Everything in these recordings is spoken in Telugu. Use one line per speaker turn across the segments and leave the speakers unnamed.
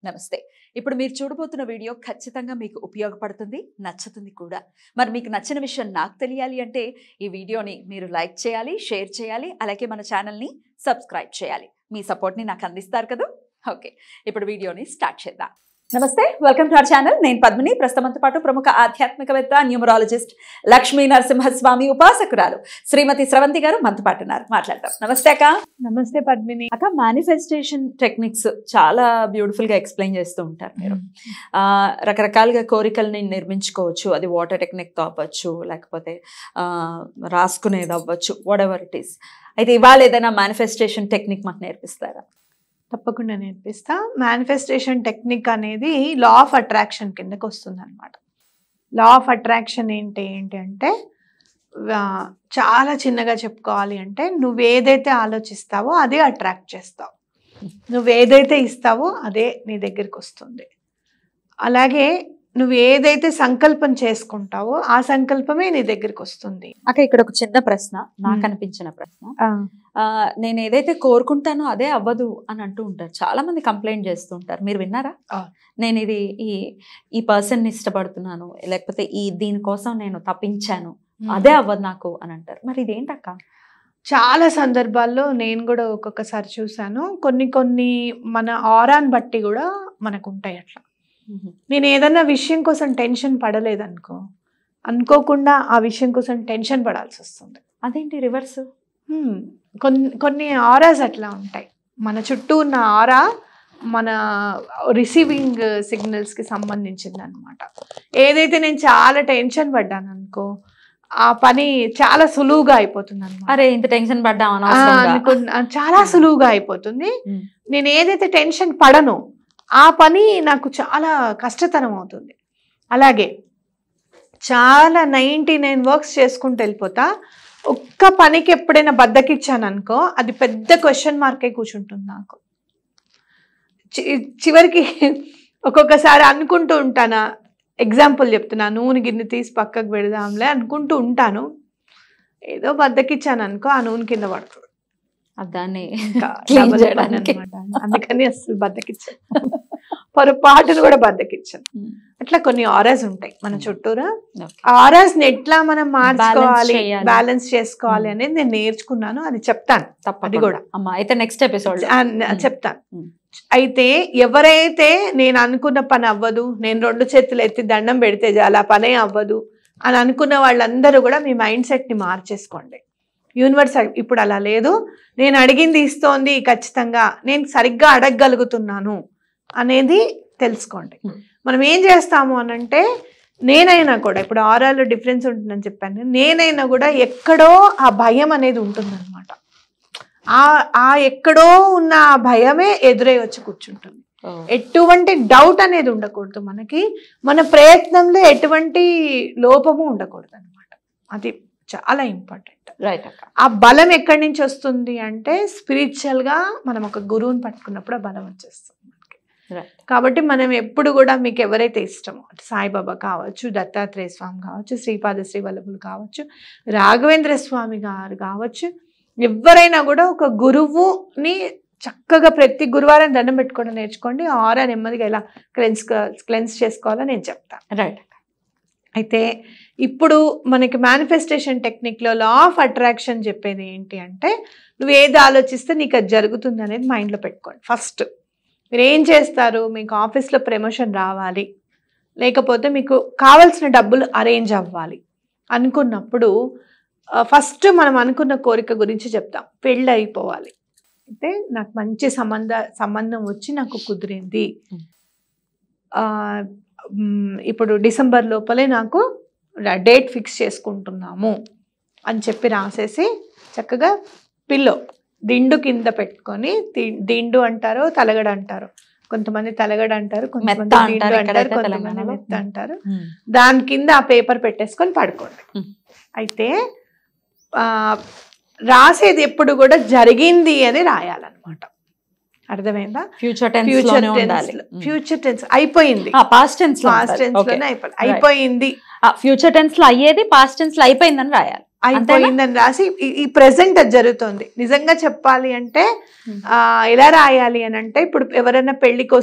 నమస్తే ఇప్పుడు మీరు చూడబోతున్న వీడియో ఖచ్చితంగా మీకు ఉపయోగపడుతుంది నచ్చుతుంది కూడా మరి మీకు నచ్చిన విషయం నాకు తెలియాలి అంటే ఈ వీడియోని మీరు లైక్ చేయాలి షేర్ చేయాలి అలాగే మన ఛానల్ని సబ్స్క్రైబ్ చేయాలి మీ సపోర్ట్ని నాకు అందిస్తారు కదా ఓకే ఇప్పుడు వీడియోని స్టార్ట్ చేద్దాం నమస్తే వెల్కమ్ టు అవర్ ఛానల్ నేను పద్మిని ప్రస్తుతంతో పాటు ప్రముఖ ఆధ్యాత్మికవేత్త న్యూమరాలజిస్ట్ లక్ష్మీ నరసింహస్వామి ఉపాసకురాలు శ్రీమతి స్రవంతి గారు మనతో పాటు ఉన్నారు మాట్లాడతాం నమస్తే అక్క
నమస్తే పద్మిని
అక్క మేనిఫెస్టేషన్ టెక్నిక్స్ చాలా బ్యూటిఫుల్ గా ఎక్స్ప్లెయిన్ చేస్తూ ఉంటారు మీరు ఆ, రకరకాలుగా కోరికల్ని నిర్మించుకోవచ్చు అది వాటర్ టెక్నిక్ తో అవ్వచ్చు లేకపోతే ఆ, రాసుకునేది అవ్వచ్చు వాట్ ఎవర్ ఇట్ ఈస్ అయితే ఇవాళ ఏదైనా మేనిఫెస్టేషన్ టెక్నిక్ మాకు నేర్పిస్తారా
తప్పకుండా నేర్పిస్తా మేనిఫెస్టేషన్ టెక్నిక్ అనేది లా ఆఫ్ అట్రాక్షన్ కిందకి వస్తుంది అనమాట లా ఆఫ్ అట్రాక్షన్ ఏంటి ఏంటి అంటే ఆ, చాలా చిన్నగా చెప్పుకోవాలి అంటే నువ్వు ఏదైతే ఆలోచిస్తావో అదే అట్రాక్ట్ చేస్తావు నువ్వు ఏదైతే ఇస్తావో అదే నీ దగ్గరికి వస్తుంది అలాగే నువ్వు ఏదైతే సంకల్పం చేసుకుంటావో ఆ సంకల్పమే నీ దగ్గరికి వస్తుంది
అక్క ఇక్కడ ఒక చిన్న ప్రశ్న నాకు
మ్మ్.
అనిపించిన ప్రశ్న ఆ, నేను ఏదైతే కోరుకుంటానో అదే అవ్వదు అని అంటూ ఉంటారు చాలా మంది కంప్లైంట్ చేస్తూ ఉంటారు మీరు విన్నారా
ఆ.
నేను ఇది ఈ ఈ పర్సన్ ఇష్టపడుతున్నాను లేకపోతే ఈ దీనికోసం నేను తప్పించాను అదే అవ్వదు నాకు అని అంటారు మరి ఇదేంటక్క
చాలా సందర్భాల్లో నేను కూడా ఒక్కొక్కసారి చూసాను కొన్ని కొన్ని మన ఆరాన్ బట్టి కూడా మనకు ఉంటాయి అట్లా నేను ఏదన్నా విషయం కోసం టెన్షన్ పడలేదనుకో అనుకోకుండా ఆ విషయం కోసం టెన్షన్ పడాల్సి వస్తుంది
అదేంటి రివర్స్
హ్మ్. కొన్ని కొన్ని ఆరాస్ అట్లా ఉంటాయి మన చుట్టూ ఉన్న ఆరా మన రిసీవింగ్ సిగ్నల్స్కి సంబంధించింది అనమాట ఏదైతే నేను చాలా టెన్షన్ పడ్డాను అనుకో ఆ పని చాలా సులువుగా అయిపోతుంది అనమాట
అరే ఇంత టెన్షన్ పడ్డాం
ఆ,
అనవసరంగా.
అనుకున్న చాలా సులువుగా అయిపోతుంది
మ్మ్.
నేను ఏదైతే టెన్షన్ పడను ఆ పని నాకు చాలా కష్టతరం అవుతుంది అలాగే చాలా నైంటీ నైన్ వర్క్స్ చేసుకుంటూ వెళ్ళిపోతా ఒక్క పనికి ఎప్పుడైనా బద్దకిచ్చాను అనుకో అది పెద్ద క్వశ్చన్ మార్కే కూర్చుంటుంది నాకు చి- చివరికి ఒక్కొక్కసారి అనుకుంటూ ఉంటానా ఎగ్జాంపుల్ చెప్తున్నా నూనె గిన్నె తీసి పక్కకు పెడదాంలే అనుకుంటూ ఉంటాను ఏదో బద్దకిచ్చాను అనుకో ఆ నూనె కింద పడుతుంది
అది దాన్ని
ఇంకా
Clean
double పని
చేయడానికి.
అన్నమాట. అందుకని అసలు బద్దకిచ్చాను పొరపాటును కూడా బద్దకిచ్చాను అట్లా కొన్ని ఆరాస్ ఉంటాయి మన చుట్టూరా
Okay.
ఆరాస్ ని ఎట్లా మనం మార్చుకోవాలి
చేయాలి.
బ్యాలెన్స్ చేసుకోవాలి
Hmm.
అనేది నేను నేర్చుకున్నాను అది చెప్తాను
తప్పకుండా
కూడా.
అమ్మా అయితే నెక్స్ట్ ఎపిసోడ్
ఆ, న-
Hmm.
చెప్తాను
Hmm.
అయితే ఎవరైతే నేను అనుకున్న పని అవ్వదు నేను రెండు చేతులు ఎత్తి దండం పెడితే చాలా పనే అవ్వదు అని అనుకున్న వాళ్ళందరూ కూడా మీ మైండ్ సెట్ ని మార్చేసుకోండి యూనివర్స్ ఇప్పుడు అలా లేదు నేను అడిగింది ఇస్తోంది ఖచ్చితంగా నేను సరిగ్గా అడగగలుగుతున్నాను అనేది తెలుసుకోండి
Hmm.
మనం ఏం చేస్తాము అనంటే నేనైనా కూడా ఇప్పుడు ఆరాలు డిఫరెన్స్ ఉంటుందని చెప్పాను నేనైనా కూడా ఎక్కడో ఆ భయం అనేది ఉంటుందన్నమాట ఆ ఆ ఎక్కడో ఉన్న ఆ భయమే ఎదురై వచ్చి కూర్చుంటుంది ఎటువంటి డౌట్ అనేది ఉండకూడదు మనకి మన ప్రయత్నంలో ఎటువంటి లోపము ఉండకూడదు అనమాట అది చాలా ఇంపార్టెంట్
రైట్ అక్క
ఆ బలం ఎక్కడి నుంచి వస్తుంది అంటే స్పిరిచువల్ గా మనం ఒక గురువుని పట్టుకున్నప్పుడు ఆ బలం వచ్చేస్తుంది మనకి
రైట్
కాబట్టి మనం ఎప్పుడు కూడా మీకు ఎవరైతే ఇష్టమో అటు సాయిబాబా కావచ్చు దత్తాత్రేయ స్వామి కావచ్చు శ్రీపాద శ్రీవల్లభులు కావచ్చు రాఘవేంద్ర స్వామి గారు కావచ్చు ఎవరైనా కూడా ఒక గురువుని చక్కగా ప్రతి గురువారం దండం పెట్టుకోవడం నేర్చుకోండి ఆరా నెమ్మదిగా ఎలా క్లెన్స్ క్లెన్స్ చేసుకోవాలో నేను చెప్తాను
రైట్
అయితే ఇప్పుడు మనకి మేనిఫెస్టేషన్ టెక్నిక్లో లా ఆఫ్ అట్రాక్షన్ చెప్పేది ఏంటి అంటే నువ్వు ఏది ఆలోచిస్తే నీకు అది జరుగుతుంది అనేది మైండ్లో పెట్టుకోండి ఫస్ట్ మీరు ఏం చేస్తారు మీకు ఆఫీస్లో ప్రమోషన్ రావాలి లేకపోతే మీకు కావాల్సిన డబ్బులు అరేంజ్ అవ్వాలి అనుకున్నప్పుడు ఫస్ట్ మనం అనుకున్న కోరిక గురించి చెప్తాం పెళ్ళి అయిపోవాలి అయితే నాకు మంచి సంబంధ సంబంధం వచ్చి నాకు కుదిరింది
Hmm.
ఆ, మ్, ఇప్పుడు డిసెంబర్ లోపలే నాకు డేట్ ఫిక్స్ చేసుకుంటున్నాము అని చెప్పి రాసేసి చక్కగా పిల్లో దిండు కింద పెట్టుకొని ది- దిండు అంటారు తలగడ అంటారు కొంతమంది తలగడ అంటారు కొంతమంది
మెత్త
దిండు
అంటారు
అంటారు
ఇక్కడైతే
కొంతమంది
తెలంగాణలో.
మెత్త అంటారు దాని కింద ఆ పేపర్ పెట్టేసుకొని పడుకోండి
Hmm.
అయితే ఆ, రాసేది ఎప్పుడు కూడా జరిగింది అని రాయాలన్నమాట అర్థమైందా
ఫ్యూచర్ టెన్స్
ఫ్యూచర్
లోనే ఉండాలి
ఫ్యూచర్ టెన్స్ అయిపోయింది
పాస్ట్ టెన్స్ లో
పాస్ట్ టెన్స్ లోనే అయిపోయింది అయిపోయింది
ఫ్యూచర్ టెన్స్ లో అయ్యేది పాస్ట్ టెన్స్ లో అయిపోయిందని రాయాలి
అయిపోయిందని రాసి ఈ- ఈ ప్రెసెంట్ అది జరుగుతుంది నిజంగా చెప్పాలి అంటే
Hmm.
ఆ ఎలా రాయాలి అని అంటే ఇప్పుడు ఎవరైనా పెళ్లి కోసం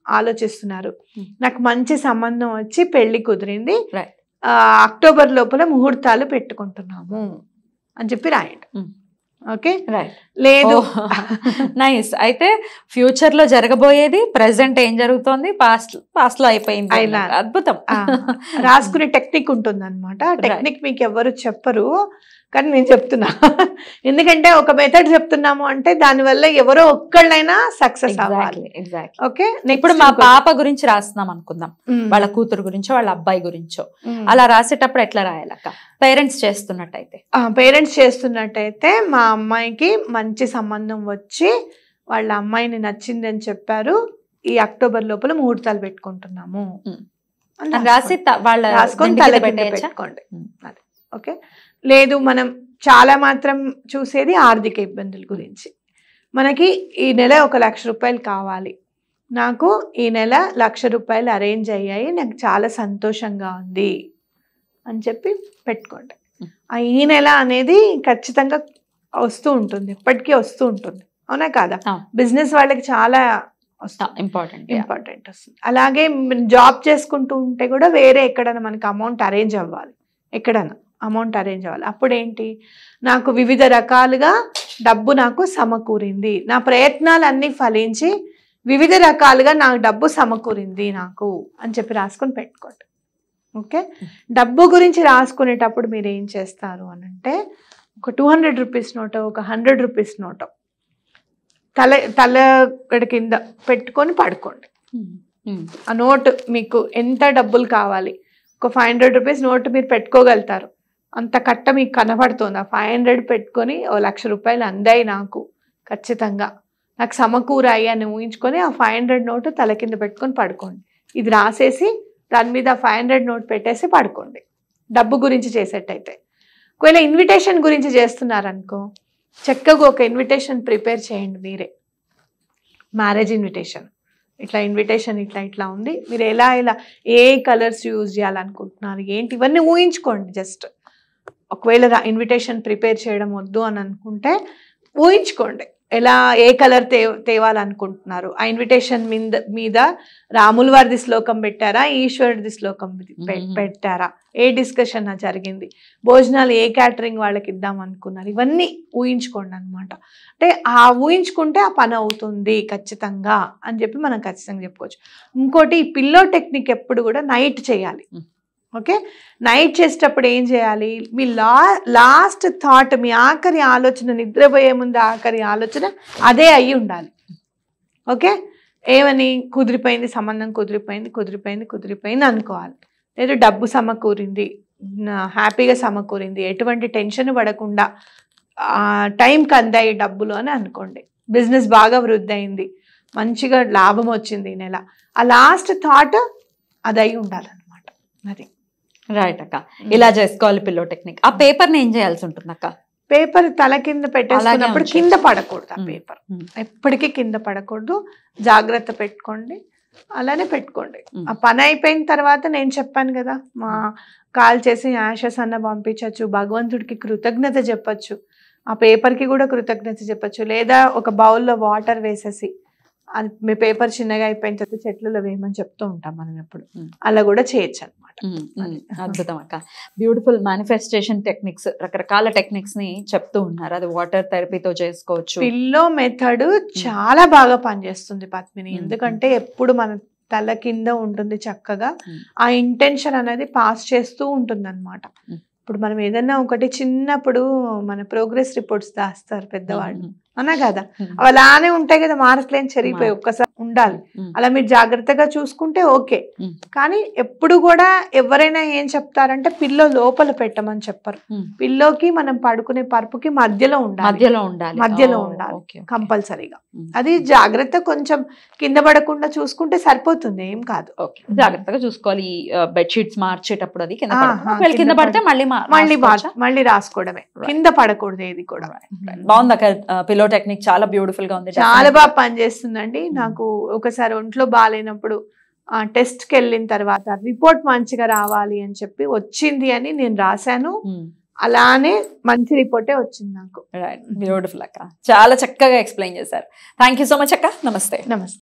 ఆలోచిస్తున్నారు
Hmm.
నాకు మంచి సంబంధం వచ్చి పెళ్లి కుదిరింది
Right.
ఆ, అక్టోబర్ లోపల ముహూర్తాలు పెట్టుకుంటున్నాము అని చెప్పి రాయండి
Hmm.
ఓకే
రైట్
లేదు
నైస్ అయితే ఫ్యూచర్ లో జరగబోయేది ప్రెసెంట్ ఏం జరుగుతోంది పాస్ట్ పాస్ట్ లో అయిపోయింది
అయినా.
అన్నమాట. అద్భుతం
ఆ, రాసుకునే టెక్నిక్ ఉంటుంది అనమాట టెక్నిక్ మీకు ఎవరు చెప్పరు కానీ నేను చెప్తున్నా ఎందుకంటే ఒక మెథడ్ చెప్తున్నాము అంటే దానివల్ల ఎవరో ఒక్కళ్ళైనా సక్సెస్ అవ్వాలి
ఎగ్జాక్ట్లీ ఎగ్జాక్ట్లీ
ఓకే
ఇప్పుడు మా పాప గురించి రాస్తున్నాం అనుకుందాం వాళ్ళ కూతురు గురించో వాళ్ళ అబ్బాయి గురించో అలా రాసేటప్పుడు ఎట్లా రాయాలక్క పేరెంట్స్ చేస్తున్నట్టయితే
పేరెంట్స్ చేస్తున్నట్టయితే మా అమ్మాయికి మంచి సంబంధం వచ్చి వాళ్ళ అమ్మాయిని నచ్చింది అని చెప్పారు ఈ అక్టోబర్ లోపల ముహూర్తాలు పెట్టుకుంటున్నాము
Hmm.
అని
అని రాసి త- వాళ్ళ
రాసుకొని
దిండు
తల
కింద
కింద
పెట్టేయచ్చా?
పెట్టుకోండి
Hmm.
అది ఓకే లేదు మనం చాలా మాత్రం చూసేది ఆర్థిక ఇబ్బందుల గురించి మనకి ఈ నెల ఒక లక్ష రూపాయలు కావాలి నాకు ఈ నెల లక్ష రూపాయలు అరేంజ్ అయ్యాయి నాకు చాలా సంతోషంగా ఉంది అని చెప్పి పెట్టుకోండి
Hmm.
ఆ ఈ నెల అనేది ఖచ్చితంగా వస్తూ ఉంటుంది ఎప్పటికీ వస్తూ ఉంటుంది అవునా కాదా
అవును.
బిజినెస్ వాళ్ళకి చాలా వస్తుంది
ఇంపార్టెంట్
ఇంపార్టెంట్ వస్తుంది అలాగే జాబ్ చేసుకుంటూ ఉంటే కూడా వేరే ఎక్కడైనా మనకి అమౌంట్ అరేంజ్ అవ్వాలి ఎక్కడైనా అమౌంట్ అరేంజ్ అవ్వాలి అప్పుడు ఏంటి నాకు వివిధ రకాలుగా డబ్బు నాకు సమకూరింది నా ప్రయత్నాలన్నీ ఫలించి వివిధ రకాలుగా నాకు డబ్బు సమకూరింది నాకు అని చెప్పి రాసుకొని పెట్టుకోండి ఓకే డబ్బు గురించి రాసుకునేటప్పుడు మీరు ఏం చేస్తారు అని అంటే ఒక టూ హండ్రెడ్ రూపీస్ నోటో ఒక హండ్రెడ్ రూపీస్ నోటో తల తల గడ కింద పెట్టుకొని పడుకోండి ఆ నోట్ మీకు ఎంత డబ్బులు కావాలి ఒక ఫైవ్ హండ్రెడ్ రూపీస్ నోట్ మీరు పెట్టుకోగలుగుతారు అంత కట్ట మీకు కనబడుతుంది ఆ ఫైవ్ హండ్రెడ్ పెట్టుకొని ఓ లక్ష రూపాయలు అందాయి నాకు ఖచ్చితంగా నాకు సమకూరాయి అని ఊహించుకొని ఆ ఫైవ్ హండ్రెడ్ నోటు తల కింద పెట్టుకొని పడుకోండి ఇది రాసేసి దాని మీద ఫైవ్ హండ్రెడ్ నోట్ పెట్టేసి పడుకోండి డబ్బు గురించి చేసేటైతే ఒకవేళ ఇన్విటేషన్ గురించి చేస్తున్నారనుకో చక్కగా ఒక ఇన్విటేషన్ ప్రిపేర్ చేయండి మీరే మ్యారేజ్ ఇన్విటేషన్ ఇట్లా ఇన్విటేషన్ ఇట్లా ఇట్లా ఉంది మీరు ఎలా ఎలా ఏ కలర్స్ యూజ్ చేయాలనుకుంటున్నారు ఏంటి ఇవన్నీ ఊహించుకోండి జస్ట్ ఒకవేళ ఇన్విటేషన్ ప్రిపేర్ చేయడం వద్దు అని అనుకుంటే ఊహించుకోండి ఎలా ఏ కలర్ తే తేవాలనుకుంటున్నారు ఆ ఇన్విటేషన్ మీద మీద రాముల వారిది శ్లోకం పెట్టారా ఈశ్వరుడిది శ్లోకం పె-
మ్మ్.
పెట్టారా ఏ డిస్కషన్ జరిగింది భోజనాలు ఏ క్యాటరింగ్ వాళ్ళకి ఇద్దాం అనుకున్నారు ఇవన్నీ ఊహించుకోండి అనమాట అంటే ఆ ఊహించుకుంటే ఆ పని అవుతుంది ఖచ్చితంగా అని చెప్పి మనం ఖచ్చితంగా చెప్పుకోవచ్చు ఇంకోటి ఈ పిల్లో టెక్నిక్ ఎప్పుడు కూడా నైట్ చేయాలి
మ్మ్.
ఓకే నైట్ చేసేటప్పుడు ఏం చేయాలి మీ లా లాస్ట్ థాట్ మీ ఆఖరి ఆలోచన నిద్రపోయే ముందు ఆఖరి ఆలోచన అదే అయి ఉండాలి ఓకే ఏమని కుదిరిపోయింది సంబంధం కుదిరిపోయింది కుదిరిపోయింది కుదిరిపోయింది అనుకోవాలి లేదు డబ్బు సమకూరింది నా- హ్యాపీగా సమకూరింది ఎటువంటి టెన్షన్ పడకుండా ఆ, టైంకి అందాయి డబ్బులు అని అనుకోండి బిజినెస్ బాగా వృద్ధి అయింది మంచిగా లాభం వచ్చింది ఈ నెల ఆ లాస్ట్ థాట్ అది అయి ఉండాలన్నమాట అది
రైట్ అక్క ఇలా చేసుకోవాలి పిల్లో టెక్నిక్ ఆ పేపర్ ని ఏం చేయాల్సి ఉంటుంది అక్క
పేపర్ తల కింద పెట్టేసుకున్నప్పుడు
ఉంచు.
కింద పడకూడదు ఆ
మ్మ్.
పేపర్
మ్మ్.
ఎప్పటికీ కింద పడకూడదు జాగ్రత్త పెట్టుకోండి అలానే పెట్టుకోండి
మ్మ్.
ఆ పని అయిపోయిన తర్వాత నేను చెప్పాను కదా మా కాల్ చేసి యాషస్ అన్న పంపించవచ్చు భగవంతుడికి కృతజ్ఞత చెప్పచ్చు ఆ పేపర్కి కూడా కృతజ్ఞత చెప్పచ్చు లేదా ఒక బౌల్లో వాటర్ వేసేసి అది మీ పేపర్ చిన్నగా అయిపోయిన తర్వాత చెట్లలో వేయమని చెప్తూ ఉంటాం మనం ఎప్పుడు
మ్మ్.
అలా కూడా చేయొచ్చు అనమాట
ఉమ్, ఉమ్, అద్భుతం అక్క బ్యూటిఫుల్ మేనిఫెస్టేషన్ టెక్నిక్స్ రకరకాల టెక్నిక్స్ ని చెప్తూ ఉన్నారు అది వాటర్ థెరపీతో చేసుకోవచ్చు
పిల్లో మెథడ్ చాలా బాగా పనిచేస్తుంది పద్మిని
మ్మ్.
ఎందుకంటే ఎప్పుడు మన తల కింద ఉంటుంది చక్కగా
మ్మ్.
ఆ ఇంటెన్షన్ అనేది పాస్ చేస్తూ ఉంటుంది అనమాట
మ్మ్.
ఇప్పుడు మనం ఏదన్నా ఒకటి చిన్నప్పుడు మన ప్రోగ్రెస్ రిపోర్ట్స్ దాస్తారు పెద్దవాళ్ళు
ఉమ్,
అన్నా కదా
ఉమ్,
అవి అలానే ఉంటాయి కదా మార్కులేని చెరిగిపోయి
మార్-
ఒక్కసారి ఉండాలి
ఉమ్,
అలా మీరు జాగ్రత్తగా చూసుకుంటే ఓకే
మ్మ్.
కానీ ఎప్పుడు కూడా ఎవరైనా ఏం చెప్తారంటే పిల్లో లోపల పెట్టమని చెప్పరు
ఉమ్.
పిల్లోకి మనం పడుకునే పరుపుకి మధ్యలో ఉండాలి
మధ్యలో ఉండాలి
మధ్యలో
ఓ,
ఉండాలి.
Okay, okay.
కంపల్సరీగా
ఉమ్,
అది జాగ్రత్త కొంచెం కింద పడకుండా చూసుకుంటే సరిపోతుంది ఏం కాదు
ఓకే జాగ్రత్తగా చూసుకోవాలి బెడ్షీట్స్ మార్చేటప్పుడు అది కింద
ఆహా,
పడకుండా. ఒకవేళ కింద
కింద
పడితే మళ్ళీ మా-
మళ్ళీ
మార్చుకోవచ్చా?
మార్చ్- మళ్ళీ రాసుకోవడమే
Right.
కింద పడకూడదు ఏది కూడా
బాగుంది అక్క పిలో టెక్నిక్ చాలా బ్యూటిఫుల్ గా ఉంది
చాలా
Definitely.
బాగా పనిచేస్తుందండి
మ్మ్.
నాకు ఒకసారి ఒంట్లో బాగాలేనప్పుడు ఆ టెస్ట్కి వెళ్ళిన తర్వాత రిపోర్ట్ మంచిగా రావాలి అని చెప్పి వచ్చింది అని నేను రాశాను
ఉమ్,
అలానే మంచి రిపోర్టే వచ్చింది నాకు
రైట్ బ్యూటిఫుల్ అక్క చాలా చక్కగా ఎక్స్ప్లెయిన్ చేశారు థ్యాంక్ యూ సో మచ్ అక్క నమస్తే
నమస్తే